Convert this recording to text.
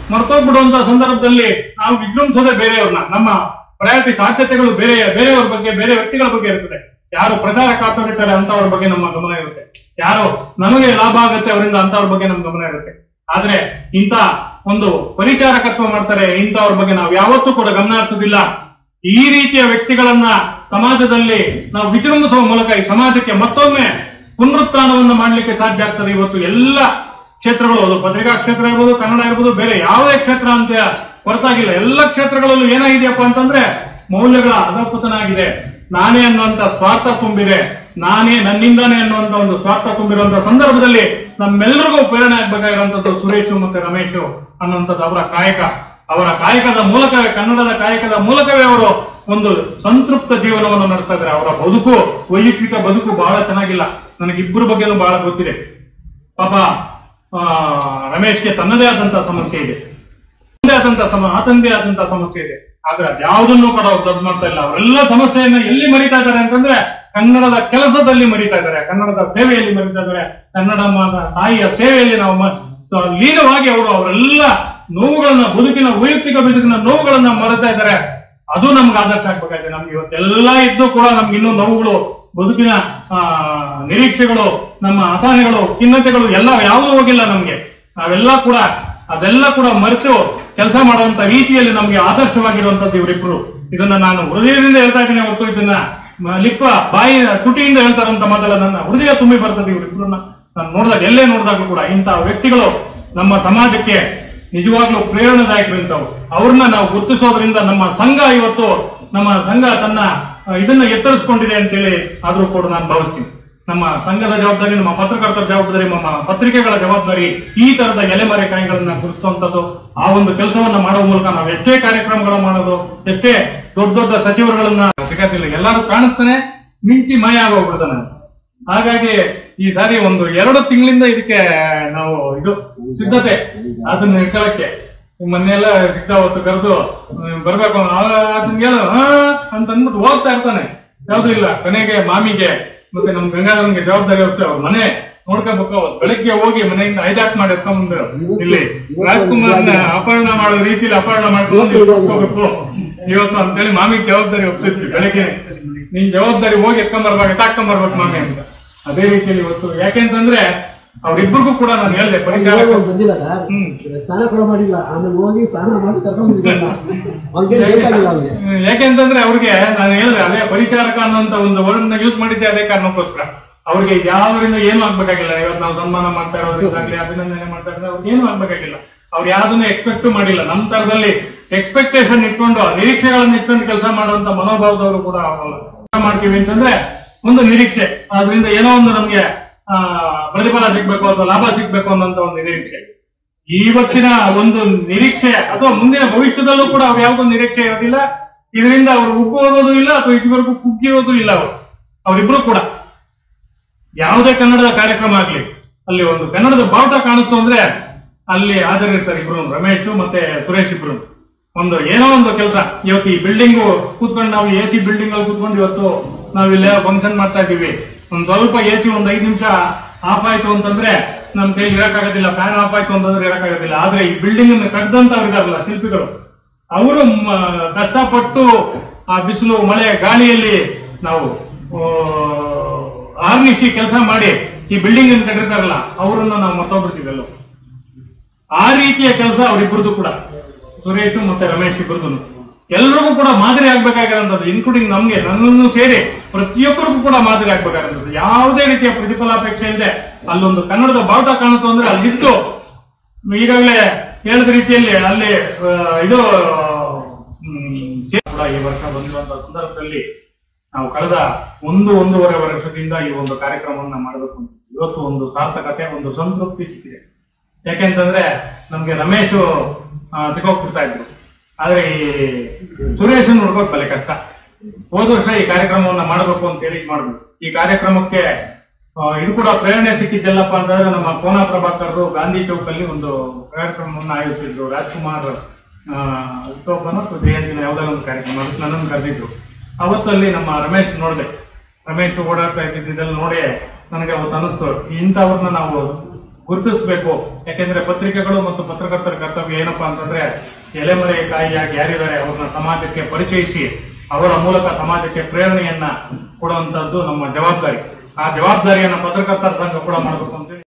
ಮರ್ತೋಗ್ಬಿಡುವಂತ ಸಂದರ್ಭದಲ್ಲಿ ನಾವು ವಿಜೃಂಭಿಸೋದೇ ಬೇರೆಯವ್ರನ್ನ ನಮ್ಮ ಪ್ರಯಾತಿ ಸಾಧ್ಯತೆಗಳು ಬೇರೆ ಬೇರೆಯವ್ರ ಬಗ್ಗೆ ಬೇರೆ ವ್ಯಕ್ತಿಗಳ ಬಗ್ಗೆ ಇರ್ತದೆ ಯಾರು ಪ್ರಚಾರ ಕಾತರಿರ್ತಾರೆ ಅಂತವ್ರ ಬಗ್ಗೆ ನಮ್ಮ ಗಮನ ಇರುತ್ತೆ ಯಾರು ನಮಗೆ ಲಾಭ ಆಗುತ್ತೆ ಅವರಿಂದ ಅಂತವ್ರ ಬಗ್ಗೆ ನಮ್ಮ ಗಮನ ಇರುತ್ತೆ ಆದ್ರೆ ಇಂಥ ಒಂದು ಪರಿಚಾರಕತ್ವ ಮಾಡ್ತಾರೆ ಇಂಥವ್ರ ಬಗ್ಗೆ ನಾವು ಯಾವತ್ತೂ ಕೂಡ ಗಮನ ಹರಿಸೋದಿಲ್ಲ ಈ ರೀತಿಯ ವ್ಯಕ್ತಿಗಳನ್ನ ಸಮಾಜದಲ್ಲಿ ನಾವು ವಿಜೃಂಭಿಸುವ ಮೂಲಕ ಈ ಸಮಾಜಕ್ಕೆ ಮತ್ತೊಮ್ಮೆ ಪುನರುತ್ಥಾನವನ್ನು ಮಾಡಲಿಕ್ಕೆ ಸಾಧ್ಯ ಆಗ್ತದೆ ಇವತ್ತು ಎಲ್ಲ ಕ್ಷೇತ್ರಗಳು ಅದು ಪತ್ರಿಕಾ ಕ್ಷೇತ್ರ ಇರ್ಬೋದು ಕನ್ನಡ ಇರ್ಬೋದು ಬೇರೆ ಯಾವುದೇ ಕ್ಷೇತ್ರ ಅಂತ ಹೊರತಾಗಿಲ್ಲ ಎಲ್ಲ ಕ್ಷೇತ್ರಗಳಲ್ಲೂ ಏನಾಗಿದೆಯಪ್ಪ ಅಂತಂದ್ರೆ ಮೌಲ್ಯಗಳ ಅಧಪತನ ಆಗಿದೆ ನಾನೇ ಅನ್ನುವಂತ ಸ್ವಾರ್ಥ ತುಂಬಿದೆ ನಾನೇ ನನ್ನಿಂದಾನೇ ಅನ್ನುವಂತ ಒಂದು ಸ್ವಾರ್ಥ ತುಂಬಿರುವಂತ ಸಂದರ್ಭದಲ್ಲಿ ನಮ್ಮೆಲ್ಲರಿಗೂ ಪ್ರೇರಣೆ ಆಗ್ಬೇಕಾಗಿರುವಂತದ್ದು ಸುರೇಶ್ ಮತ್ತೆ ರಮೇಶ್ ಅನ್ನುವಂಥದ್ದು ಅವರ ಕಾಯಕ ಅವರ ಕಾಯಕದ ಮೂಲಕವೇ ಕನ್ನಡದ ಕಾಯಕದ ಮೂಲಕವೇ ಅವರು ಒಂದು ಸಂತೃಪ್ತ ಜೀವನವನ್ನು ನಡೆಸ್ತಾ ಇದ್ದಾರೆ ಅವರ ಬದುಕು ವೈಯಕ್ತಿಕ ಬದುಕು ಬಹಳ ಚೆನ್ನಾಗಿಲ್ಲ ನನಗೆ ಇಬ್ಬರ ಬಗ್ಗೆನೂ ಬಹಳ ಗೊತ್ತಿದೆ ಪಾಪ ಆ, ರಮೇಶ್ಗೆ ತನ್ನದೇ ಆದಂತಹ ಸಮಸ್ಯೆ ಇದೆ ತನ್ನದೇ ಆದಂತಹ ಸಮ ಆತಂದೇ ಆದಂತಹ ಸಮಸ್ಯೆ ಇದೆ ಆದ್ರೆ ಅದ್ಯಾವುದನ್ನು ಕೂಡ ಅವ್ರು ದೊಡ್ಡ ಮಾಡ್ತಾ ಇಲ್ಲ ಅವರೆಲ್ಲ ಸಮಸ್ಯೆಯನ್ನ ಎಲ್ಲಿ ಮರಿತಾ ಇದ್ದಾರೆ ಅಂತಂದ್ರೆ ಕನ್ನಡದ ಕೆಲಸದಲ್ಲಿ ಮರಿತಾ ಇದ್ದಾರೆ ಕನ್ನಡದ ಸೇವೆಯಲ್ಲಿ ಮರಿತಾ ಇದ್ದಾರೆ ಕನ್ನಡ ಮಾತ ತಾಯಿಯ ಸೇವೆಯಲ್ಲಿ ನಾವು ಮ- ಸೊ ಲೀನವಾಗಿ ಅವರು ಅವರೆಲ್ಲ ನೋವುಗಳನ್ನ ಬದುಕಿನ ವೈಯಕ್ತಿಕ ಬದುಕಿನ ನೋವುಗಳನ್ನ ಮರೆತಾ ಇದ್ದಾರೆ ಅದು ನಮ್ಗೆ ಆದರ್ಶ ಆಗ್ಬೇಕಾಗಿದೆ ನಮ್ಗೆ ಇವತ್ತೆಲ್ಲ ಇದ್ದು ಕೂಡ ನಮ್ಗೆ ಇನ್ನೂ ನೋವುಗಳು ಬದುಕಿನ ಆ, ನಿರೀಕ್ಷೆಗಳು ನಮ್ಮ ಅಸಹನೆಗಳು ಖಿನ್ನತೆಗಳು ಎಲ್ಲ ಯಾವುದೂ ಹೋಗಿಲ್ಲ ನಮ್ಗೆ ನಾವೆಲ್ಲ ಕೂಡ ಅದೆಲ್ಲ ಕೂಡ ಮರೆತು ಕೆಲಸ ಮಾಡುವಂತ ರೀತಿಯಲ್ಲಿ ನಮ್ಗೆ ಆದರ್ಶವಾಗಿರುವಂತದ್ದು ಇವರಿಬ್ರು ಇದನ್ನ ನಾನು ಹೃದಯದಿಂದ ಹೇಳ್ತಾ ಇದ್ದೀನಿ ಹೊರತು ಇದನ್ನ ಮ- ಲಿಪ್ಪ ಬಾಯಿ ತುಟಿಯಿಂದ ಹೇಳ್ತಾರಂತ ಮಾತಲ್ಲ ನನ್ನ ಹೃದಯ ತುಂಬಿ ಬರ್ತದೆ ಇವರಿಬ್ರನ್ನ ನಾನು ನೋಡಿದಾಗ ಎಲ್ಲೇ ನೋಡಿದಾಗಲೂ ಕೂಡ ಇಂತಹ ವ್ಯಕ್ತಿಗಳು ನಮ್ಮ ಸಮಾಜಕ್ಕೆ ನಿಜವಾಗ್ಲೂ ಪ್ರೇರಣಾದಾಯಕರು ಇಂಥವು ಅವ್ರನ್ನ ನಾವು ಗುರುತಿಸೋದ್ರಿಂದ ನಮ್ಮ ಸಂಘ ಇವತ್ತು ನಮ್ಮ ಸಂಘ ತನ್ನ ಆ, ಇದನ್ನ ಎತ್ತರಿಸ್ಕೊಂಡಿದೆ ಅಂತೇಳಿ ಆದ್ರೂ ಕೂಡ ನಾನು ಭಾವಿಸ್ತೀನಿ ನಮ್ಮ ಸಂಘದ ಜವಾಬ್ದಾರಿ ನಮ್ಮ ಪತ್ರಕರ್ತರ ಜವಾಬ್ದಾರಿ ನಮ್ಮ ಪತ್ರಿಕೆಗಳ ಜವಾಬ್ದಾರಿ ಈ ತರದ ಎಲೆಮರೆ ಕಾಯಿಗಳನ್ನ ಗುರುತಿಸುವಂತದ್ದು ಆ ಒಂದು ಕೆಲಸವನ್ನ ಮಾಡುವ ಮೂಲಕ ನಾವು ಎಷ್ಟೇ ಕಾರ್ಯಕ್ರಮಗಳು ಮಾಡೋದು ಎಷ್ಟೇ ದೊಡ್ಡ ದೊಡ್ಡ ಸಚಿವರುಗಳನ್ನ ಸಿಗತ್ತಿಲ್ಲ ಎಲ್ಲರೂ ಕಾಣಿಸ್ತಾನೆ ಮಿಂಚಿ ಮಾಯ ಆಗೋಗ್ಬಿಡ್ತಾನೆ ಹಾಗಾಗಿ ಈ ಸಾರಿ ಒಂದು ಎರಡು ತಿಂಗಳಿಂದ ಇದಕ್ಕೆ ನಾವು ಇದು ಸಿದ್ಧತೆ ಅದನ್ನ ಇಟ್ಕೊಳ್ಳಕ್ಕೆ ಮೊನ್ನೆಲ್ಲ ಸಿದ್ಧ ಹೊತ್ತು ಕರೆದು ಬರ್ಬೇಕು ಅದನ್ನ ಹೇಳು ಹಾ ಅಂತ ಅಂದ್ಬಿಟ್ಟು ಹೋಗ್ತಾ ಇರ್ತಾನೆ ಯಾವ್ದು ಇಲ್ಲ ಕೊನೆಗೆ ಮಾಮಿಗೆ ಮತ್ತೆ ನಮ್ ಗಂಗಾಧರನ್ಗೆ ಜವಾಬ್ದಾರಿ ಹೋಗ್ತೇವೆ ಅವ್ರ ಮನೆ ನೋಡ್ಕೋಬೇಕು ಅವತ್ತು ಬೆಳಿಗ್ಗೆ ಹೋಗಿ ಮನೆಯಿಂದ ಹೈಜಾಕ್ ಮಾಡಿ ಎತ್ಕೊಂಡ್ಬಂದ್ರು ಇಲ್ಲಿ ರಾಜ್ಕುಮಾರ್ನ ಅಪಹರಣ ಮಾಡೋ ರೀತಿಲಿ ಅಪಹರಣ ಮಾಡ್ಕೊಂಡು ಇಲ್ಲಿ ಕೂತ್ಕೋಬೇಕು ಇವತ್ತು ಅಂತೇಳಿ ಮಾಮಿಗೆ ಜವಾಬ್ದಾರಿ ಒಪ್ಪಿದ್ವಿ ಬೆಳಗ್ಗೆ ನಿನ್ ಜವಾಬ್ದಾರಿ ಹೋಗಿ ಎತ್ಕೊಂಬರ್ಬೇಕು ಎತ್ತಾಕೊಂಬರ್ಬೇಕು ಮಾಮಿ ಅಂತ ಅದೇ ರೀತಿಯಲ್ಲಿ ಇವತ್ತು ಯಾಕೆಂತಂದ್ರೆ ಅವ್ರಿಬ್ರಿಗೂ ಕೂಡ ನಾನು ಹೇಳಿದೆ ಪರಿಚಾರ ಅವ್ನು ಬಂದಿಲ್ಲ ಸರ್ ಹ್ಮ್. ಸ್ನಾನ ಕೂಡ ಮಾಡಿಲ್ಲ ಆಮೇಲೆ ಹೋಗಿ ಸ್ನಾನ ಮಾಡಿ ಕರ್ಕೊಂಡು ಅವ್ನಿಗೆ ಬೇಕಾಗಿಲ್ಲ ಅವ್ನಿಗೆ ಹ್ಮ್, ಯಾಕೆಂತಂದ್ರೆ ಅವ್ರಿಗೆ ನಾನು ಹೇಳಿದೆ ಅದೇ ಪರಿಚಾರಕ ಅನ್ನುವಂತ ಒಂದು ವರ್ಡ್ ಯೂಸ್ ಮಾಡಿದ್ದೆ ಅದೇ ಕಾರಣಕ್ಕೋಸ್ಕರ ಅವ್ರಿಗೆ ಯಾವ್ದ್ರಿಂದ ಏನು ಆಗ್ಬೇಕಾಗಿಲ್ಲ ಇವತ್ತು ನಾವು ಸನ್ಮಾನ ಮಾಡ್ತಾ ಇರೋದ್ರಿಂದಾಗ್ಲಿ ಅಭಿನಂದನೆ ಮಾಡ್ತಾ ಇರೋದು ಅವ್ರಿಗೆ ಏನು ಆಗ್ಬೇಕಾಗಿಲ್ಲ ಅವ್ರು ಯಾವ್ದನ್ನ ಎಕ್ಸ್ಪೆಕ್ಟ್ ಮಾಡಿಲ್ಲ ನಮ್ಮ ತರದಲ್ಲಿ ಎಕ್ಸ್ಪೆಕ್ಟೇಷನ್ ಇಟ್ಕೊಂಡು ನಿರೀಕ್ಷೆಗಳನ್ನ ಇಟ್ಕೊಂಡು ಕೆಲಸ ಮಾಡುವಂತ ಮನೋಭಾವದವರು ಕೂಡ ಅವರಲ್ಲ ಕೆಲಸ ಮಾಡ್ತೀವಿ ಅಂತಂದ್ರೆ ಒಂದು ನಿರೀಕ್ಷೆ ಅದರಿಂದ ಏನೋ ಒಂದು ನಮ್ಗೆ ಆ ಪ್ರತಿಫಲ ಸಿಗ್ಬೇಕು ಅಥವಾ ಲಾಭ ಸಿಗ್ಬೇಕು ಅನ್ನೋಂತ ಒಂದು ನಿರೀಕ್ಷೆ ಇವತ್ತಿನ ಒಂದು ನಿರೀಕ್ಷೆ ಅಥವಾ ಮುಂದಿನ ಭವಿಷ್ಯದಲ್ಲೂ ಕೂಡ ಅವ್ರು ಯಾವುದೋ ನಿರೀಕ್ಷೆ ಇರೋದಿಲ್ಲ ಇದರಿಂದ ಅವರು ಉಪ್ಪು ಹೋಗೋದು ಇಲ್ಲ ಅಥವಾ ಇದುವರೆಗೂ ಕುಗ್ಗಿರೋದು ಇಲ್ಲ ಅವರು ಅವರಿಬ್ರು ಕೂಡ ಯಾವುದೇ ಕನ್ನಡದ ಕಾರ್ಯಕ್ರಮ ಆಗ್ಲಿ ಅಲ್ಲಿ ಒಂದು ಕನ್ನಡದ ಬಾವುಟ ಕಾಣಿಸ್ತು ಅಂದ್ರೆ ಅಲ್ಲಿ ಹಾಜರಿರ್ತಾರೆ ಇಬ್ರು ರಮೇಶ್ ಮತ್ತೆ ಸುರೇಶ್ ಇಬ್ರು ಒಂದು ಏನೋ ಒಂದು ಕೆಲಸ ಇವತ್ತು ಈ ಬಿಲ್ಡಿಂಗ್ ಕೂತ್ಕೊಂಡು ನಾವು ಎ ಸಿ ಬಿಲ್ಡಿಂಗ್ ಅಲ್ಲಿ ಕೂತ್ಕೊಂಡು ಇವತ್ತು ನಾವು ಇಲ್ಲೇ ಫಂಕ್ಷನ್ ಮಾಡ್ತಾ ಇದ್ದೀವಿ ಒಂದ್ ಸ್ವಲ್ಪ ಎ ಸಿ ಒಂದ್ ಐದು ನಿಮಿಷ ಆಫ್ ಆಯ್ತು ಅಂತಂದ್ರೆ ನಮ್ ಕೈಲಿ ಇರಕ್ಕಾಗೋದಿಲ್ಲ ಫ್ಯಾನ್ ಆಫ್ ಆಯ್ತು ಅಂತಂದ್ರೆ ಇರಕ್ಕಾಗೋದಿಲ್ಲ ಆದ್ರೆ ಈ ಬಿಲ್ಡಿಂಗ್ ಅನ್ನು ಕಟ್ಟದಂತವ್ರು ಇದಾರಲ್ಲ ಶಿಲ್ಪಿಗಳು ಅವರು ಕಷ್ಟಪಟ್ಟು ಆ ಬಿಸಿಲು ಮಳೆ ಗಾಳಿಯಲ್ಲಿ ನಾವು ಆ, ಆರ್ನಿಸಿ ಕೆಲಸ ಮಾಡಿ ಈ ಬಿಲ್ಡಿಂಗ್ ಅನ್ನು ಕಟ್ಟಿರ್ತಾರಲ್ಲ ಅವರನ್ನ ನಾವು ಮತ್ತೊಬ್ಬಿಡ್ತೀವಲ್ಲ ಆ ರೀತಿಯ ಕೆಲಸ ಅವರಿಬ್ಬರದು ಕೂಡ ಸುರೇಶ್ ಮತ್ತೆ ರಮೇಶ್ ಇಬ್ಬರದು ಎಲ್ರಿಗೂ ಕೂಡ ಮಾದರಿ ಆಗ್ಬೇಕಾಗಿರೋಂಥದ್ದು ಇನ್ಕ್ಲೂಡಿಂಗ್ ನಮ್ಗೆ ನನ್ನನ್ನು ಸೇರಿ ಪ್ರತಿಯೊಬ್ಬರಿಗೂ ಕೂಡ ಮಾದರಿ ಆಗ್ಬೇಕಾಗಿರೋಂಥದ್ದು ಯಾವುದೇ ರೀತಿಯ ಪ್ರತಿಫಲಾಪೇಕ್ಷೆ ಇಲ್ಲದೆ ಅಲ್ಲೊಂದು ಕನ್ನಡದ ಬಾವುಟ ಕಾಣುತ್ತೆ ಅಂದ್ರೆ ಅಲ್ಲಿಟ್ಟು ಈಗಾಗಲೇ ಹೇಳಿದ ರೀತಿಯಲ್ಲಿ ಅಲ್ಲಿ ಆ, ಇದು ಹ್ಮ್, ಚೇ- ಕೂಡ ಈ ವರ್ಷ ಬಂದಿರುವಂತಹ ಸಂದರ್ಭದಲ್ಲಿ ನಾವು ಕಳೆದ ಒಂದು ಒಂದೂವರೆ ವರ್ಷದಿಂದ ಈ ಒಂದು ಕಾರ್ಯಕ್ರಮವನ್ನ ಮಾಡಬೇಕು ಅಂತ. ಇವತ್ತು ಒಂದು ಸಾರ್ಥಕತೆ ಒಂದು ಸಂತೃಪ್ತಿ ಸಿಕ್ಕಿದೆ ಯಾಕೆಂತಂದ್ರೆ ನಮ್ಗೆ ರಮೇಶ್ ಆ, ಸಿಕ್ಕೋಗ್ಬಿಡ್ತಾ ಇದ್ರು ಆದ್ರೆ ಈ ಸುರೇಶ್ ನೋಡ್ಕೋಕ್ ಬಲೆ ಕಷ್ಟ ಹೋದ ವರ್ಷ ಈ ಕಾರ್ಯಕ್ರಮವನ್ನ ಮಾಡಬೇಕು ಅಂತ ಹೇಳಿ ಮಾಡಿದ್ವಿ ಈ ಕಾರ್ಯಕ್ರಮಕ್ಕೆ ಆ, ಇದು ಕೂಡ ಪ್ರೇರಣೆ ಸಿಕ್ಕಿದ್ದೆಲ್ಲಪ್ಪ ಅಂತಂದ್ರೆ ನಮ್ಮ ಕೋನಾ ಪ್ರಭಾಕರ್ ಗಾಂಧಿ ಚೌಕಲ್ಲಿ ಒಂದು ಕಾರ್ಯಕ್ರಮವನ್ನು ಆಯೋಜಿಸಿದ್ರು ರಾಜ್ಕುಮಾರ್ ಆ, ಹುಟ್ಟುಹಬ್ಬನೋ ಅಥವಾ ಜಯಂತಿನ ಯಾವುದೋ ಒಂದು ಕಾರ್ಯಕ್ರಮ ಅದಕ್ಕೆ ನನ್ನನ್ನು ಕರೆದಿದ್ರು ಅವತ್ತಲ್ಲಿ ನಮ್ಮ ರಮೇಶ್ ನೋಡಿದೆ ರಮೇಶ್ ಓಡಾಡ್ತಾ ಇದ್ದಿದ್ದೆಲ್ಲ ನೋಡಿ ನನಗೆ ಅವತ್ತು ಅನಿಸ್ತು ಇಂಥವ್ರನ್ನ ನಾವು ಗುರುತಿಸಬೇಕು ಯಾಕೆಂದ್ರೆ ಪತ್ರಿಕೆಗಳು ಮತ್ತು ಪತ್ರಕರ್ತರ ಕರ್ತವ್ಯ ಏನಪ್ಪಾ ಅಂತಂದ್ರೆ ಎಲೆಮರೆ ಕಾಯಿಯಾಗಿ ಯಾರಿದ್ದಾರೆ ಅವ್ರನ್ನ ಸಮಾಜಕ್ಕೆ ಪರಿಚಯಿಸಿ ಅವರ ಮೂಲಕ ಸಮಾಜಕ್ಕೆ ಪ್ರೇರಣೆಯನ್ನ ಕೊಡುವಂತದ್ದು ನಮ್ಮ ಜವಾಬ್ದಾರಿ ಆ ಜವಾಬ್ದಾರಿಯನ್ನ ಪತ್ರಕರ್ತರ ಸಂಘ ಕೂಡ ಮಾಡಬೇಕು ಅಂತ ಹೇಳಿ